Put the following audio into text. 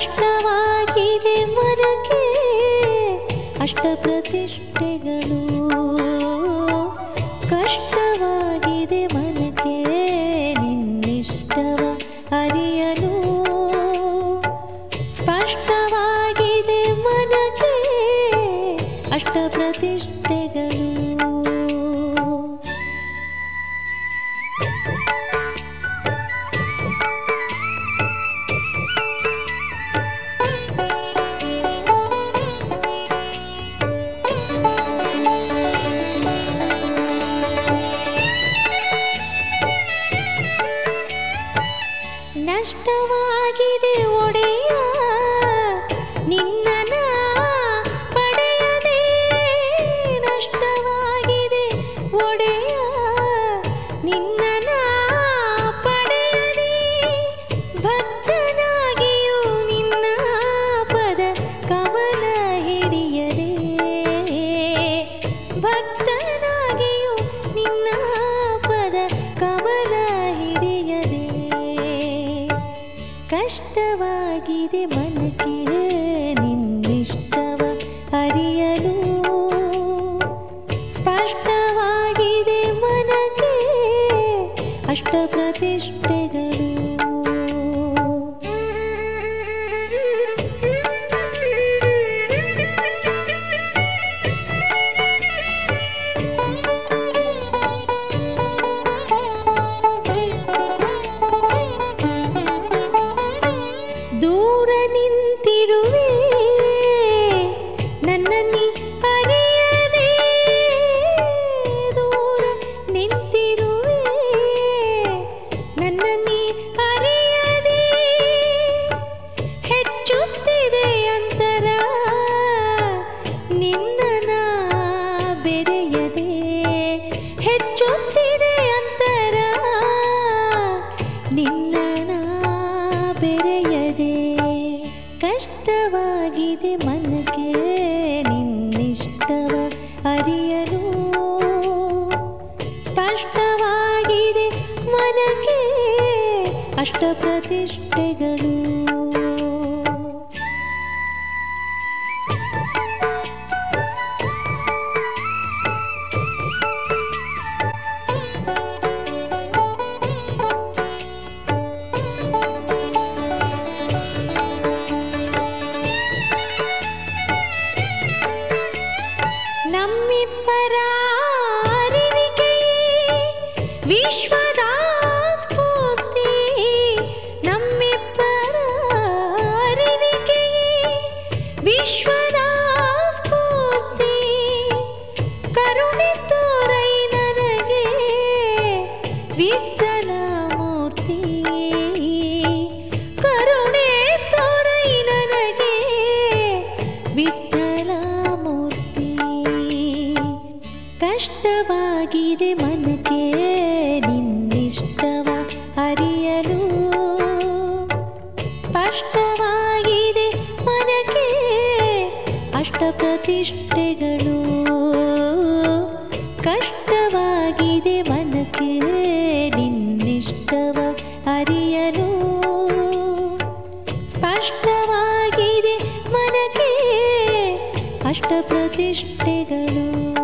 ಸ್ಪಷ್ಟವಾಗಿದೆ ಮನಕ್ಕೆ ಅಷ್ಟ ಪ್ರತಿಷ್ಠೆಗಳು ಕಷ್ಟವಾಗಿದೆ ಮನಕ್ಕೆ ನಿನ್ನಿಷ್ಟವ ಅರಿಯಲು ಸ್ಪಷ್ಟವಾಗಿದೆ ಮನಕ್ಕೆ ಅಷ್ಟ ಪ್ರತಿಷ್ಠೆಗಳು ನಷ್ಟವಾಗಿದೆ ಒಡೆಯ ನಿನ್ನನ ಪಡೆಯದೆ ನಷ್ಟವಾಗಿದೆ ಒಡೆಯ ನಿನ್ನನ ಪಡೆಯದೆ ಭಕ್ತನಾಗಿಯೂ ನಿನ್ನ ಪದ ಕಮಲ ಹಿಡಿಯದೆ ಭಕ್ತನಾಗಿಯೂ ನಿನ್ನ ಪದ ಕಮಲ ಹಿಡಿಯದೆ ಕಷ್ಟವಾಗಿದೆ ಮನಕ್ಕೆ ನಿನ್ನಿಷ್ಟವ ಅರಿಯಲು ಸ್ಪಷ್ಟವಾಗಿದೆ ಮನಕ್ಕೆ ಅಷ್ಟ ಪ್ರತಿಷ್ಠೆಗಳು ದೂರ ನಿಂತಿರುವೆ ನನ್ನನ್ನಿ ಅರಿಯದೆ ದೂರ ನಿಂತಿರುವೆ ನನ್ನನ್ನಿ ಅರಿಯದೆ ಹೆಚ್ಚುತ್ತಿದೆ ಅಂತರ ನಿನ್ನ ಬೆರೆಯದೆ ಹೆಚ್ಚುತ್ತಿದೆ ಅಂತರ ನಿನ್ನ ಬೆರೆಯದೆ ಕಷ್ಟವಾಗಿದೆ ಮನಕ್ಕೆ ನಿನ್ನಿಷ್ಟವ ಅರಿಯಲು ಸ್ಪಷ್ಟವಾಗಿದೆ ಮನಕ್ಕೆ ಅಷ್ಟ ಪ್ರತಿಷ್ಠೆಗಳು ನಮ್ಮಿಬ್ಬರ ಅರಿವಿಕೆಯೇ ವಿಶ್ವದ ಸ್ಫೂರ್ತಿ ನಮ್ಮಿಬ್ಬರ ಅರಿವಿಕೆಯೇ ವಿಶ್ವದ ಸ್ಫೂರ್ತಿ ಕರುಣೆ ತೋರೈ ನನಗೆ ವಿಠಲ ಮೂರ್ತಿ ಕರುಣೆ ತೋರೈ ನನಗೆ ವಿಠಲ ಮೂರ್ತಿ ಕಷ್ಟವಾಗಿದೆ ಮನಕ್ಕೆ ನಿನ್ನಿಷ್ಟವ ಅರಿಯಲು ಸ್ಪಷ್ಟವಾಗಿದೆ ಮನಕ್ಕೆ ಅಷ್ಟ ಪ್ರತಿಷ್ಠೆಗಳು ಕಷ್ಟವಾಗಿದೆ ಮನಕ್ಕೆ ನಿನ್ನಿಷ್ಟವ ಅರಿಯಲು ಸ್ಪಷ್ಟವಾಗಿದೆ ಮನಕ್ಕೆ ಅಷ್ಟ ಪ್ರತಿಷ್ಠೆಗಳು